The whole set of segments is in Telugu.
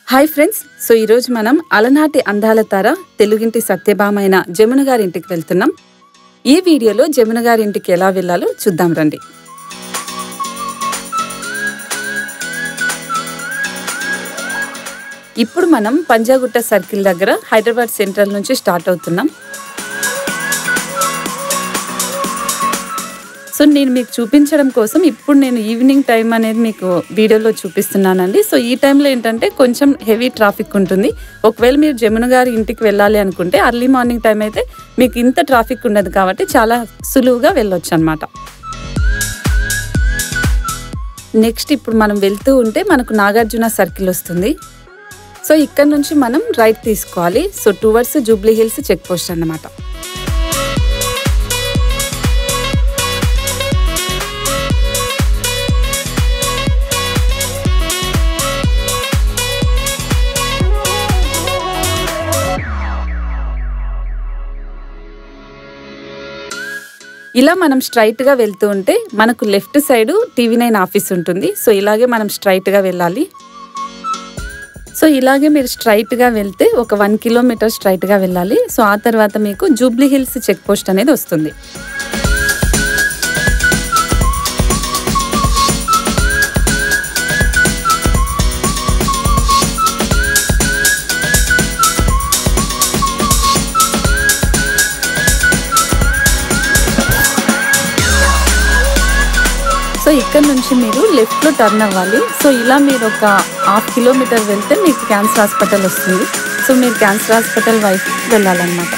హాయ్ ఫ్రెండ్స్ సో ఈరోజు మనం అలనాటి అందాల తార తెలుగింటి సత్యభామైన జమున గారి ఇంటికి వెళ్తున్నాం ఈ వీడియోలో జమున గారి ఇంటికి ఎలా వెళ్ళాలో చూద్దాం రండి ఇప్పుడు మనం పంజాగుట్ట సర్కిల్ దగ్గర హైదరాబాద్ సెంట్రల్ నుంచి స్టార్ట్ అవుతున్నాం సో నేను మీకు చూపించడం కోసం ఇప్పుడు నేను ఈవినింగ్ టైం అనేది మీకు వీడియోలో చూపిస్తున్నానండి సో ఈ టైంలో ఏంటంటే కొంచెం హెవీ ట్రాఫిక్ ఉంటుంది ఒకవేళ మీరు జమున గారి ఇంటికి వెళ్ళాలి అనుకుంటే అర్లీ మార్నింగ్ టైం అయితే మీకు ఇంత ట్రాఫిక్ ఉండదు కాబట్టి చాలా సులువుగా వెళ్ళొచ్చు అనమాట నెక్స్ట్ ఇప్పుడు మనం వెళ్తూ ఉంటే మనకు నాగార్జున సర్కిల్ వస్తుంది సో ఇక్కడ నుంచి మనం రైట్ తీసుకోవాలి so towards Jubilee Hills check post అన్నమాట ఇలా మనం స్ట్రైట్గా వెళ్తూ ఉంటే మనకు left side TV nine office ఉంటుంది సో ఇలాగే మనం స్ట్రైట్గా వెళ్ళాలి సో ఇలాగే మీరు స్ట్రైట్గా వెళ్తే ఒక వన్ కిలోమీటర్ స్ట్రైట్గా వెళ్ళాలి సో ఆ తర్వాత మీకు జూబ్లీ హిల్స్ చెక్ పోస్ట్ అనేది వస్తుంది సో ఇక్కడ నుంచి మీరు లెఫ్ట్లో టర్న్ అవ్వాలి సో ఇలా మీరు ఒక హాఫ్ కిలోమీటర్ వెళ్తే మీకు క్యాన్సర్ హాస్పిటల్ వస్తుంది సో మీరు క్యాన్సర్ హాస్పిటల్ వైపు వెళ్ళాలన్నమాట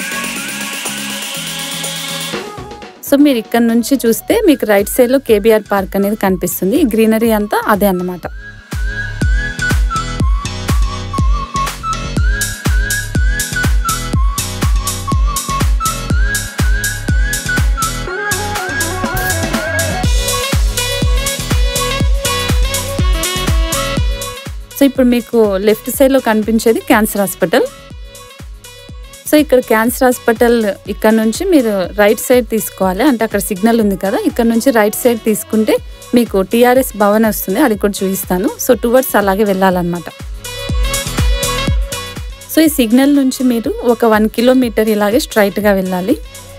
సో మీరు ఇక్కడ నుంచి చూస్తే మీకు రైట్ సైడ్లో కేబీఆర్ పార్క్ అనేది కనిపిస్తుంది ఈ గ్రీనరీ అంతా అదే అన్నమాట సో ఇప్పుడు మీకు లెఫ్ట్ సైడ్లో కనిపించేది క్యాన్సర్ హాస్పిటల్ సో ఇక్కడ క్యాన్సర్ హాస్పిటల్ ఇక్కడ నుంచి మీరు రైట్ సైడ్ తీసుకోవాలి అంటే అక్కడ సిగ్నల్ ఉంది కదా ఇక్కడ నుంచి రైట్ సైడ్ తీసుకుంటే మీకు టీఆర్ఎస్ భవన్ వస్తుంది అది కూడా చూపిస్తాను సో టువర్డ్స్ అలాగే వెళ్ళాలన్నమాట సో ఈ సిగ్నల్ నుంచి మీరు ఒక వన్ కిలోమీటర్ ఇలాగే స్ట్రైట్గా వెళ్ళాలి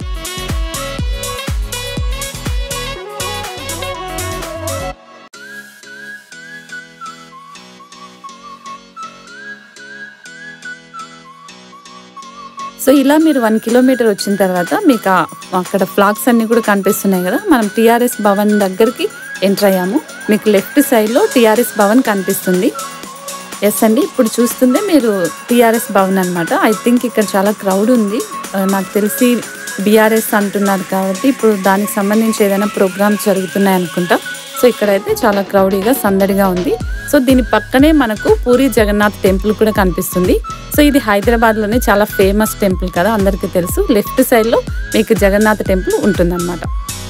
సో ఇలా మీరు వన్ కిలోమీటర్ వచ్చిన తర్వాత మీకు ఆ- అక్కడ ఫ్లాగ్స్ అన్నీ కూడా కనిపిస్తున్నాయి కదా మనం టీఆర్ఎస్ భవన్ దగ్గరికి ఎంటర్ అయ్యాము మీకు లెఫ్ట్ సైడ్లో టీఆర్ఎస్ భవన్ కనిపిస్తుంది ఎస్ అండి ఇప్పుడు చూస్తుందే మీరు టీఆర్ఎస్ భవన్ అనమాట ఐ థింక్ ఇక్కడ చాలా క్రౌడ్ ఉంది ఆ, నాకు తెలిసి బీఆర్ఎస్ అంటున్నారు కాబట్టి ఇప్పుడు దానికి సంబంధించి ఏదైనా ప్రోగ్రామ్స్ జరుగుతున్నాయి అనుకుంటా సో ఇక్కడైతే చాలా క్రౌడీగా సందడిగా ఉంది సో దీని పక్కనే మనకు పూరి జగన్నాథ్ టెంపుల్ కూడా కనిపిస్తుంది సో ఇది హైదరాబాద్లోనే చాలా ఫేమస్ టెంపుల్ కదా అందరికీ తెలుసు లెఫ్ట్ సైడ్లో మీకు జగన్నాథ్ టెంపుల్ ఉంటుందన్నమాట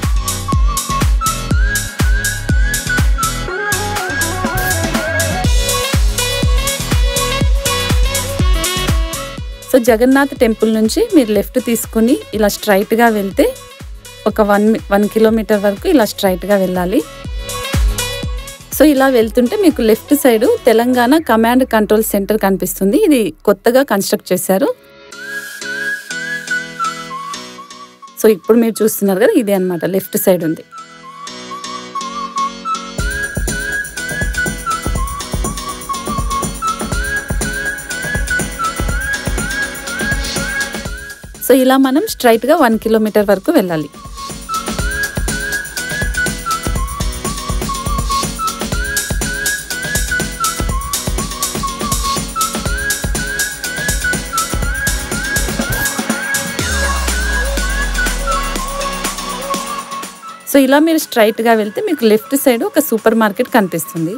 సో జగన్నాథ్ టెంపుల్ నుంచి మీరు లెఫ్ట్ తీసుకుని ఇలా స్ట్రైట్గా వెళ్తే ఒక వన్ వన్ కిలోమీటర్ వరకు ఇలా స్ట్రైట్గా వెళ్ళాలి సో ఇలా వెళ్తుంటే మీకు left side Telangana command control centre కనిపిస్తుంది ఇది కొత్తగా కన్స్ట్రక్ట్ చేశారు సో ఇప్పుడు మీరు చూస్తున్నారు కదా ఇదే అన్నమాట లెఫ్ట్ సైడ్ ఉంది సో ఇలా మనం స్ట్రైట్గా వన్ కిలోమీటర్ వరకు వెళ్ళాలి సో ఇలా మీరు స్ట్రైట్గా వెళ్తే మీకు లెఫ్ట్ సైడ్ ఒక సూపర్ మార్కెట్ కనిపిస్తుంది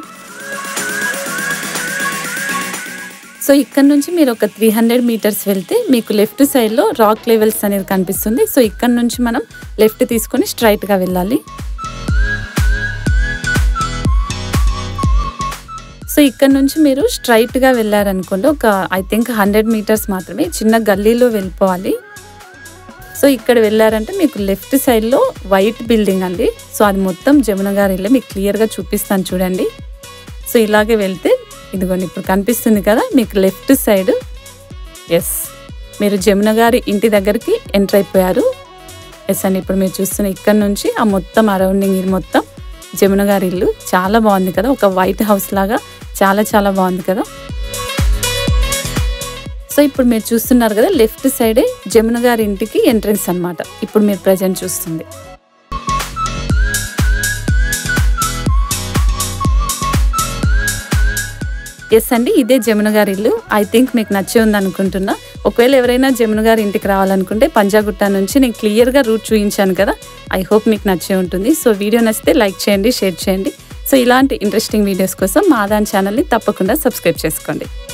సో ఇక్కడ నుంచి మీరు ఒక త్రీ హండ్రెడ్ మీటర్స్ వెళ్తే మీకు లెఫ్ట్ సైడ్లో రాక్ లెవెల్స్ అనేది కనిపిస్తుంది సో ఇక్కడ నుంచి మనం లెఫ్ట్ తీసుకొని స్ట్రైట్గా వెళ్ళాలి సో ఇక్కడ నుంచి మీరు స్ట్రైట్గా వెళ్ళారనుకోండి ఒక ఐ థింక్ హండ్రెడ్ మీటర్స్ మాత్రమే చిన్న గల్లీలో వెళ్ళిపోవాలి సో ఇక్కడ వెళ్ళారంటే మీకు లెఫ్ట్ సైడ్లో వైట్ బిల్డింగ్ అండి సో అది మొత్తం జమున గారి ఇల్లు మీకు క్లియర్గా చూపిస్తాను చూడండి సో ఇలాగే వెళ్తే ఇదిగోండి ఇప్పుడు కనిపిస్తుంది కదా మీకు లెఫ్ట్ సైడ్ ఎస్ మీరు జమున గారి ఇంటి దగ్గరికి ఎంటర్ అయిపోయారు ఎస్ అండి ఇప్పుడు మీరు చూస్తున్న ఇక్కడ నుంచి ఆ మొత్తం అరౌండింగ్ ఇది మొత్తం జమున గారి ఇల్లు చాలా బాగుంది కదా ఒక వైట్ హౌస్ లాగా చాలా చాలా బాగుంది కదా సో ఇప్పుడు మీరు చూస్తున్నారు కదా లెఫ్ట్ సైడే జమున గారి ఇంటికి ఎంట్రన్స్ అన్నమాట ఇప్పుడు మీరు ప్రజెంట్ చూస్తుంది ఎస్ అండి ఇదే జమున గారి ఇల్లు ఐ థింక్ మీకు నచ్చే ఉంది అనుకుంటున్నా ఒకవేళ ఎవరైనా జమున గారి ఇంటికి రావాలనుకుంటే పంజాగుట్ట నుంచి నేను క్లియర్గా రూట్ చూపించాను కదా ఐ హోప్ మీకు నచ్చే ఉంటుంది సో వీడియో నచ్చితే లైక్ చేయండి షేర్ చేయండి సో ఇలాంటి ఇంట్రెస్టింగ్ వీడియోస్ కోసం మా ఆదాన్ ఛానల్ని తప్పకుండా సబ్స్క్రైబ్ చేసుకోండి